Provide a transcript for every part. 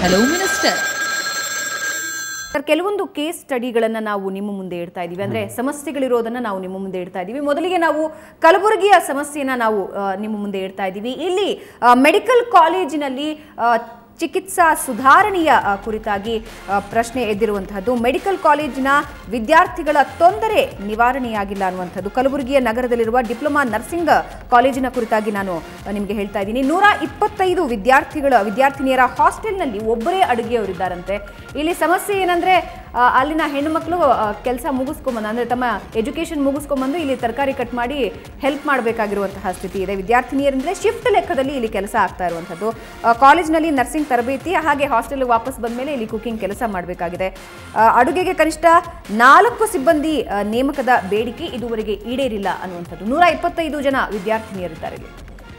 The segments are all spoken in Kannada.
Hello, Minister. ಸರ್ ಕೆಲವೊಂದು ಕೇಸ್ ಸ್ಟಡಿಗಳನ್ನ ನಾವು ನಿಮ್ಮ ಮುಂದೆ ಇಡ್ತಾ ಇದೀವಿ ಅಂದ್ರೆ ಸಮಸ್ಯೆಗಳಿರೋದನ್ನ ನಾವು ನಿಮ್ಮ ಮುಂದೆ ಇಡ್ತಾ ಇದೀವಿ ಮೊದಲಿಗೆ ನಾವು ಕಲಬುರಗಿಯ ಸಮಸ್ಯೆನ ನಾವು ಆ, ನಿಮ್ಮ ಮುಂದೆ ಇಡ್ತಾ ಇದೀವಿ ಇಲ್ಲಿ ಮೆಡಿಕಲ್ ಕಾಲೇಜಿನಲ್ಲಿ ಆ, ಚಿಕಿತ್ಸಾ ಸುಧಾರಣೆಯ ಆ, ಕುರಿತಾಗಿ ಆ, ಪ್ರಶ್ನೆ ಎದ್ದಿರುವಂತಹದ್ದು ಮೆಡಿಕಲ್ ಕಾಲೇಜಿನ ವಿದ್ಯಾರ್ಥಿಗಳ ತೊಂದರೆ ನಿವಾರಣೆಯಾಗಿಲ್ಲ ಅನ್ನುವಂಥದ್ದು ಕಲಬುರಗಿಯ ನಗರದಲ್ಲಿರುವ ಡಿಪ್ಲೊಮಾ ನರ್ಸಿಂಗ್ ಕಾಲೇಜಿನ ಕುರಿತಾಗಿ ನಾನು ಆ, ನಿಮಗೆ ಹೇಳ್ತಾ ಇದ್ದೀನಿ ನೂರ ಇಪ್ಪತ್ತೈದು ವಿದ್ಯಾರ್ಥಿಗಳ ವಿದ್ಯಾರ್ಥಿನಿಯರ ಹಾಸ್ಟೆಲ್ನಲ್ಲಿ ಒಬ್ಬರೇ ಅಡುಗೆಯವರಿದ್ದಾರಂತೆ ಇಲ್ಲಿ ಸಮಸ್ಯೆ ಏನಂದ್ರೆ ಆ, ಅಲ್ಲಿನ ಹೆಣ್ಣುಮಕ್ಕಳು ಕೆಲಸ ಮುಗಿಸ್ಕೊಂಬಂದು ಅಂದ್ರೆ ತಮ್ಮ ಎಜುಕೇಶನ್ ಮುಗಿಸ್ಕೊಂಬಂದು ಇಲ್ಲಿ ತರಕಾರಿ ಕಟ್ ಮಾಡಿ ಹೆಲ್ಪ್ ಮಾಡಬೇಕಾಗಿರುವಂತಹ ಸ್ಥಿತಿ ಇದೆ ವಿದ್ಯಾರ್ಥಿನಿಯರಂದ್ರೆ ಶಿಫ್ಟ್ ಲೆಕ್ಕದಲ್ಲಿ ಇಲ್ಲಿ ಕೆಲಸ ಆಗ್ತಾ ಇರುವಂಥದ್ದು ಆ, ಕಾಲೇಜಿನಲ್ಲಿ ನರ್ಸಿಂಗ್ ತರಬೇತಿ ಹಾಗೆ ಹಾಸ್ಟೆಲ್ಗೆ ವಾಪಸ್ ಬಂದಮೇಲೆ ಇಲ್ಲಿ ಕುಕಿಂಗ್ ಕೆಲಸ ಮಾಡಬೇಕಾಗಿದೆ ಅಡುಗೆಗೆ ಕನಿಷ್ಠ ನಾಲ್ಕು ಸಿಬ್ಬಂದಿ ಆ, ನೇಮಕದ ಬೇಡಿಕೆ ಇದುವರೆಗೆ ಈಡೇರಿಲ್ಲ ಅನ್ನುವಂಥದ್ದು ನೂರ ಇಪ್ಪತ್ತೈದು ಜನ ವಿದ್ಯಾರ್ಥಿನಿಯರಿದ್ದಾರೆ ಇಲ್ಲಿ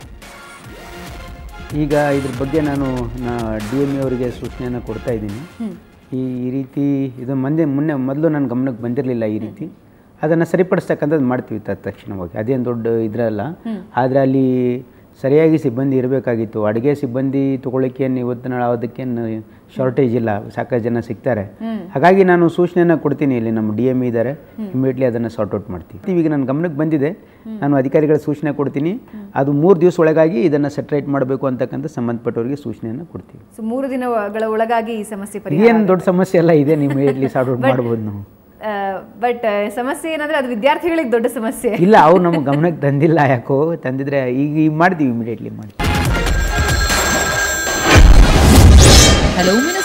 ಈಗ ಇದ್ರ ಬಗ್ಗೆ ನಾನು ಡಿ ಎಮ್ ಎ ಅವರಿಗೆ ಸೂಚನೆಯನ್ನು ಕೊಡ್ತಾ ಇದ್ದೀನಿ ಈ ಈ ರೀತಿ ಇದು ಮಂದೆ ಮುನ್ನೆ ಮೊದಲು ನನ್ನ ಗಮನಕ್ಕೆ ಬಂದಿರಲಿಲ್ಲ ಈ ರೀತಿ ಅದನ್ನು ಸರಿಪಡಿಸ್ತಕ್ಕಂಥದ್ದು ಮಾಡ್ತೀವಿ ತ ತಕ್ಷಣವಾಗಿ ಅದೇನು ದೊಡ್ಡ ಇದ್ರಲ್ಲ ಆದರೆ ಅಲ್ಲಿ ಸರಿಯಾಗಿ ಸಿಬ್ಬಂದಿ ಇರಬೇಕಾಗಿತ್ತು ಅಡುಗೆ ಸಿಬ್ಬಂದಿ ತೊಗೊಳಕ್ಕೇನು ಇವತ್ತು ನಾಳೆ ಅದಕ್ಕೇನು ಶಾರ್ಟೇಜ್ ಇಲ್ಲ ಸಾಕಷ್ಟು ಜನ ಸಿಗ್ತಾರೆ ಹಾಗಾಗಿ ನಾನು ಸೂಚನೆಯನ್ನು ಕೊಡ್ತೀನಿ ಇಲ್ಲಿ ನಮ್ಮ ಡಿ ಎಮ್ ಇದ್ದಾರೆ ಇಮಿಡಿಯೇಟ್ಲಿ ಅದನ್ನು ಸಾರ್ಟ್ ಔಟ್ ಮಾಡ್ತೀವಿ ಈಗ ನನ್ನ ಗಮನಕ್ಕೆ ಬಂದಿದೆ ನಾನು ಅಧಿಕಾರಿಗಳ ಸೂಚನೆ ಕೊಡ್ತೀನಿ ಅದು ಮೂರು ದಿವಸ ಒಳಗಾಗಿ ಇದನ್ನು ಸೆಟ್ರೇಟ್ ಮಾಡಬೇಕು ಅಂತಕ್ಕಂಥ ಸಂಬಂಧಪಟ್ಟವರಿಗೆ ಸೂಚನೆಯನ್ನು ಕೊಡ್ತೀವಿ ಸೊ ಮೂರು ದಿನಗಳ ಒಳಗಾಗಿ ಈ ಸಮಸ್ಯೆ ಪರಿಹಾರ ಏನು ದೊಡ್ಡ ಸಮಸ್ಯೆ ಎಲ್ಲ ಇದೆ ನೀವು ಇಮಿಡಿಯೇಟ್ಲಿ ಸಾರ್ಟ್ ಔಟ್ ಮಾಡ್ಬೋದು ನಾವು ಬಟ್ ಸಮಸ್ಯೆ ಏನಂದ್ರೆ ಅದು ವಿದ್ಯಾರ್ಥಿಗಳಿಗೆ ದೊಡ್ಡ ಸಮಸ್ಯೆ ಇಲ್ಲ ಅವ್ರು ನಮಗೆ ಗಮನಕ್ಕೆ ತಂದಿಲ್ಲ ಯಾಕೋ ತಂದಿದ್ರೆ ಈಗ ಈಗ ಮಾಡ್ತೀವಿ ಇಮಿಡಿಯೇಟ್ಲಿ ಮಾಡ್ತೀವಿ Hello, Minister.